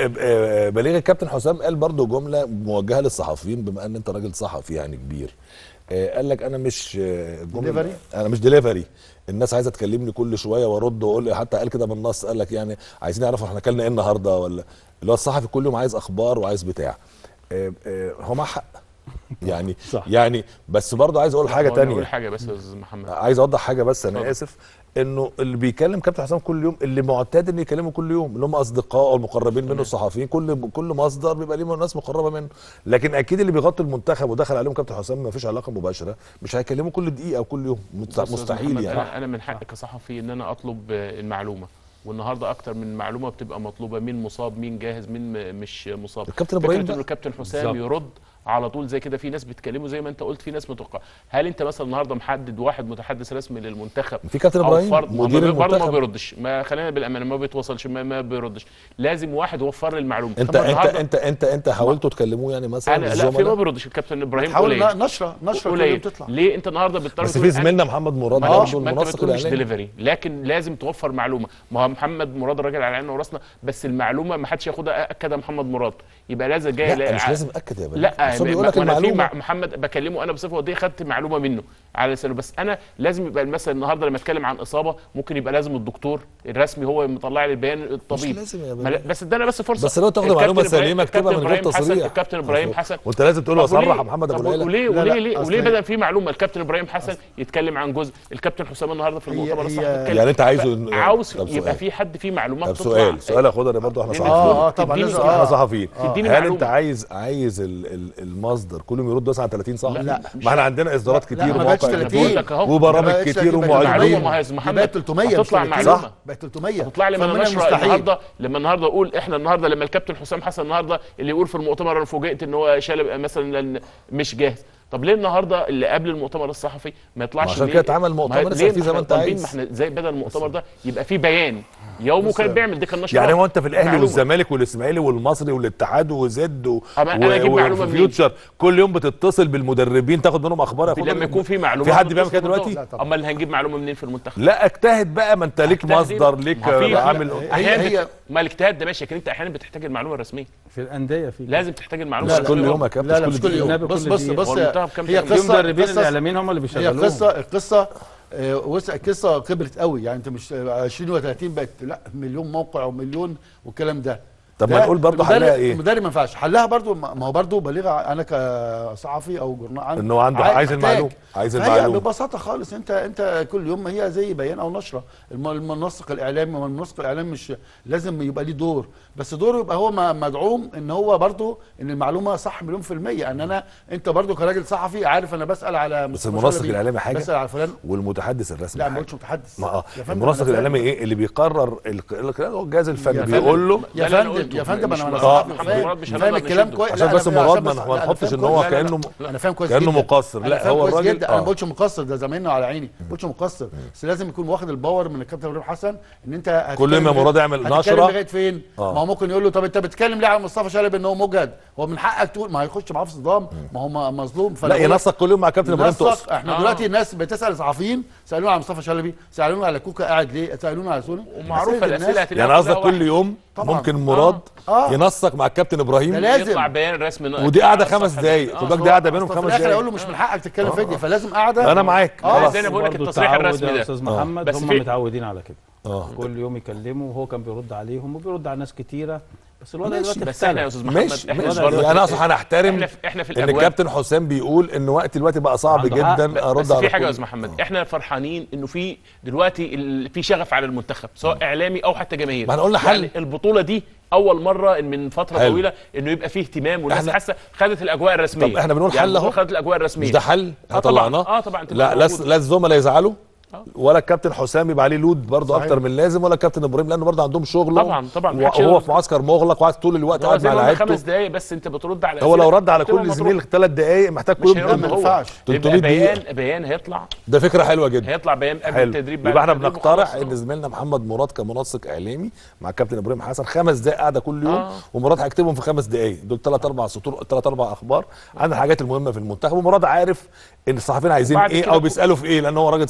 آه، بليغ الكابتن حسام قال برضو جمله موجهه للصحفيين بما ان انت راجل صحفي يعني كبير آه، قال لك انا مش آه، الجملة- Delivery؟ انا مش ديليفري الناس عايزه تكلمني كل شويه وارد واقول لي حتى قال كده من النص قال لك يعني عايزين يعرفوا احنا اكلنا ايه النهارده ولا اللي هو الصحفي كل يوم عايز اخبار وعايز بتاع آه، آه، هو مع حق يعني صح. يعني بس برضه عايز اقول حاجه هو أنا تانية اقول حاجه بس يا استاذ محمد عايز اوضح حاجه بس انا اتفضل. اسف انه اللي بيكلم كابتن حسام كل يوم اللي معتاد انه يكلمه كل يوم اللي هم اصدقائه المقربين منه الصحفيين كل كل مصدر بيبقى ليه ناس مقربه منه لكن اكيد اللي بيغطي المنتخب ودخل عليهم كابتن حسام ما فيش علاقه مباشره مش هيكلمه كل دقيقه او كل يوم مست- بص يا أستاذ مستحيل محمد، يعني انا انا من حقي كصحفي ان انا اطلب آه، المعلومه والنهارده اكتر من معلومه بتبقى مطلوبه مين مصاب مين جاهز مين م- مش مصاب الكابتن إبراهيم فكره بقى. انه الكابتن حسام بالظبط. يرد على طول زي كده في ناس بتكلمه زي ما انت قلت في ناس متوقع هل انت مثلا النهارده محدد واحد متحدث رسمي للمنتخب في كابتن أو إبراهيم فرد ما مدير هو برضه ما المنتخب. بيردش ما خلينا بالامانه ما بيتواصلش ما, ما بيردش لازم واحد يوفر لي المعلومه انت طب انت النهاردة انت انت انت حاولتوا تكلموه يعني مثلا انا لا في ما الزملاء بيردش الكابتن ابراهيم حاول قليل نشره نشره كل يوم قليل تطلع ليه انت النهارده بتضطر بس تقول في أنا- زميلنا محمد مراد ما برضه مش ما انت المنسق بتقول مش الاعلامي ديليفري لكن لازم توفر معلومه ما هو محمد مراد الراجل على عيننا وراسنا بس المعلومه ما حدش ياخدها اكد محمد مراد يبقى لازم جاي لا مش لازم اكد يا بني لا بس هو بيقول لك ما- ما أنا في المعلومه مع محمد بكلمه انا بصفه وديه خدت معلومه منه على لسانه بس انا لازم يبقى مثلا النهارده لما اتكلم عن اصابه ممكن يبقى لازم الدكتور الرسمي هو مطلع لي البيان الطبيب لازم يا ما بني. لا- بس ادانا بس فرصه بس لو تاخد الكابتن معلومة إبراهيم- سليمة اكتبها الكابتن من غير إبراهيم حسن- تصريح. الكابتن ابراهيم حسن وانت لازم تقول له طب وليه؟ صرح محمد ابو طب العلا وليه لا، وليه لا، ليه أصل وليه هي- بدل في معلومه الكابتن ابراهيم حسن يتكلم عن جزء الكابتن حسام النهارده في هي- المؤتمر هي- الصحفي اتكلم. يعني انت عايزه إن- عاوز طب يبقى سؤال. في حد فيه معلومات طب تطلع. سؤال سؤال يا خضر برضه احنا لأن صحفيين اه اه طبعا تديني لازم احنا اه صحفيين تديني هل معلومة. انت عايز عايز ال- ال- المصدر كل يوم يرد مثلا على 30 صفحه لا. ما احنا عندنا اصدارات لا، كتير ما بقتش ومواقع 30. كتير بقول لك أهو. وبرامج ما بقتش كتير 30 معلومه ومعلمين ما هي دي محمد بقت 300 مش هتطلع 30. معلومه بقت 300 هتطلع لي من فمن النشره المستحيل. النهارده لما النهارده اقول احنا النهارده لما الكابتن حسام حسن النهارده اللي يقول في المؤتمر انا فوجئت ان هو شال مثلا لأن مش جاهز طب ليه النهارده اللي قبل المؤتمر الصحفي ما يطلعش عشان ليه؟ كده اتعمل ما مؤتمر هي- اسأل ليه فيه ما زي ما احنا انت طالبين عايز. ما احنا زي بدل المؤتمر ده يبقى في بيان يومه كان بيعمل دي كان نشر يعني هو انت في الاهلي معلومة. والزمالك والاسماعيلي والمصري والاتحاد وزد و... أما أنا أجيب معلومة منين؟ وفيوتشر كل يوم بتتصل بالمدربين تاخد منهم اخبار يا في خضر؟ لما يكون في معلومه في حد بيعمل كده دلوقتي لا طبعا. امال اللي هنجيب معلومه منين في المنتخب لا اجتهد بقى ما انت ليك اجتهد مصدر إيه؟ ليك ما في- عامل احيانا هي- بت... ما الاجتهاد ده ماشي لكن انت احيانا بتحتاج المعلومه الرسميه في الانديه في لازم تحتاج المعلومه مش لا، كل الرسمية. يوم يا كابتن لا لا مش كل دقيقة. يوم النبي بص كل بص دقيقة. بص هو المنتخب كام هي دقيقة؟ في قصه مدربين قصة- الاعلاميين هم اللي هي بيشغلوهم قصه القصه آه، وسع قصه كبرت قوي يعني انت مش 20 و30 بقت لا مليون موقع ومليون والكلام ده طب ما ده نقول برضه المدرب- حلها ايه؟ المدرب ما ينفعش حلها برضه ما ما هو برضه بليغ انا كصحفي او جورنال إن هو عنده عايز المعلومة، عايز فهي المعلومة. ببساطه خالص انت انت كل يوم هي زي بيان او نشره الم- المنسق الاعلامي ما المنسق الاعلامي مش لازم يبقى ليه دور بس دوره يبقى هو م- مدعوم ان هو برضه ان المعلومه صح مليون في الميه ان انا انت برضه كراجل صحفي عارف انا بسال على بس مصطفى المنسق شلبي، الاعلامي حاجه بسال على فلان والمتحدث الرسمي لا ما حاجه قلتش متحدث ما اه يا فندم المنسق أنا الاعلامي فاهم. ايه اللي بيقرر الق- الق- هو الجهاز الفني يا بيقول له يا ده اللي أنا فندم قلته. يا فندم مش انا انا مراد. صحفي محمد وفاهم- مراد مش فاهم هنقدر الكلام نشده. كويس عشان لا، بس أنا فاهم- مراد عشان ما- بس- ما لا، أنا نحطش فاهم إن هو كويس. لا، لا، كأنه- لا، انا فاهم كويس كأنه جدا. مقصر. أنا لا، فاهم هو كويس الراجل- جدا آه. انا ما بقولش مقصر ده زمايلنا على عيني ما بقولش مقصر بس لازم يكون واخد الباور من الكابتن ابراهيم حسن ان انت هتتكلم كل يوم يا لغاية- مراد اعمل هتتكلم نشرة. لغايه فين آه. ما هو ممكن يقول له طب انت بتتكلم ليه على مصطفى شلبي ان هو مجهد هو من حقك تقول ما هيخش معاه في صدام ما هو م- مظلوم فأنا لا بقول لك ينسق كل يوم مع كابتن ابراهيم نسق تقصد احنا آه. دلوقتي الناس بتسال صحفيين سالونا على مصطفى شلبي سالونا على كوكا قاعد ليه سالونا على سوني ومعروفه أسئلة الاسئله الناس. هتلاقيها يعني قصدك كلها كل واحد. يوم طبعاً. ممكن مراد آه. ينسق مع الكابتن ابراهيم ده لازم. يطلع بيان رسمي ودي قاعده على خمس الصفحة دقايق دي. خد آه. بالك دي قاعده بينهم أصل في خمس الاخر دقايق اقول له مش من حقك تتكلم فيديو فلازم قاعده انا معاك آه. خلاص. زي أنا بقول لك برضه التصريح التعود الرسمي يا ده. استاذ محمد بس هم في- متعودين على كده اه كل يوم يكلموا وهو كان بيرد عليهم وبيرد على ناس كتيره بس الوضع ماشي، دلوقتي بس احنا يا اختلف استاذ محمد ماشي احنا ماشي برضه- يعني انا اقصد هنحترم احنا في احنا في ان الاجواء الكابتن حسام بيقول ان وقت دلوقتي بقى صعب عنده حق. جدا ارد بس على في حاجه يا كل- استاذ محمد احنا فرحانين انه في دلوقتي ال- في شغف على المنتخب سواء اعلامي او حتى جماهير ما احنا قلنا حل. يعني البطوله دي اول مره من فتره حلو. طويله انه يبقى فيه اهتمام والناس احنا- حاسه خدت الاجواء الرسميه طب احنا بنقول يعني حل اهو. خدت الاجواء الرسميه مش ده حل آه طبعاً. طلعناه اه طبعا تبقى لا لا موجودة. لا الزملاء يزعلوا آه. ولا الكابتن حسام يبقى عليه لود برضه صحيح. اكتر من اللازم ولا الكابتن ابراهيم لانه برضه عندهم شغل طبعاً، طبعاً. محدش وهو يقدر- في معسكر مغلق وقاعد طول الوقت هو قاعد زي مع ما قلنا خمس لعيبته دقايق بس انت بترد على هو لو أسئلة رد على بتبقى كل مطروحة. زميل ثلاث دقائق محتاج مش كل هيرد ما هو. ينفعش. 300 يبقى بيان دقيقة. بيان هيطلع ده فكره حلوه جدا هيطلع بيان قبل حلو التدريب بعد يبقى احنا التدريب بنقترح وخلاص. ان زميلنا محمد مراد كمنسق اعلامي مع الكابتن ابراهيم حسن خمس دقائق قاعده كل يوم آه. ومراد هيكتبهم في خمس دقائق دول ثلاث اربع سطور ثلاث اربع اخبار عن الحاجات المهمه في المنتخب ومراد عارف ان الصحفيين عايزين وبعد ايه كده او كو- بيسالوا في ايه لان هو راجل صحفي دي شاطر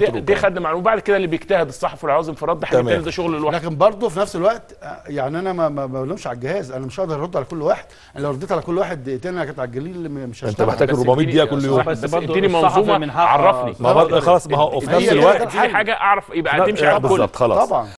يترك دي خدنا معلومه بعد كده اللي بيجتهد الصحفي والعاوز انفراد ده حاجه تمام. تانية ده شغل لوحده لكن برضه في نفس الوقت آه، يعني انا ما ما ما بلومش على الجهاز انا مش هقدر ارد على كل واحد انا لو رديت على كل واحد دقيقتين انا كنت على الجليل مش انت هشتغل محتاج بس 400 اديني- دقيقه كل يوم بس بس برضو اديني الصحفي منظومه من حقه- عرفني ما برضه خلاص ما هو في هي نفس كده الوقت كده اديني حاجه اعرف يبقى لا، هتمشي آه، على الكل بالظبط خلاص طبعا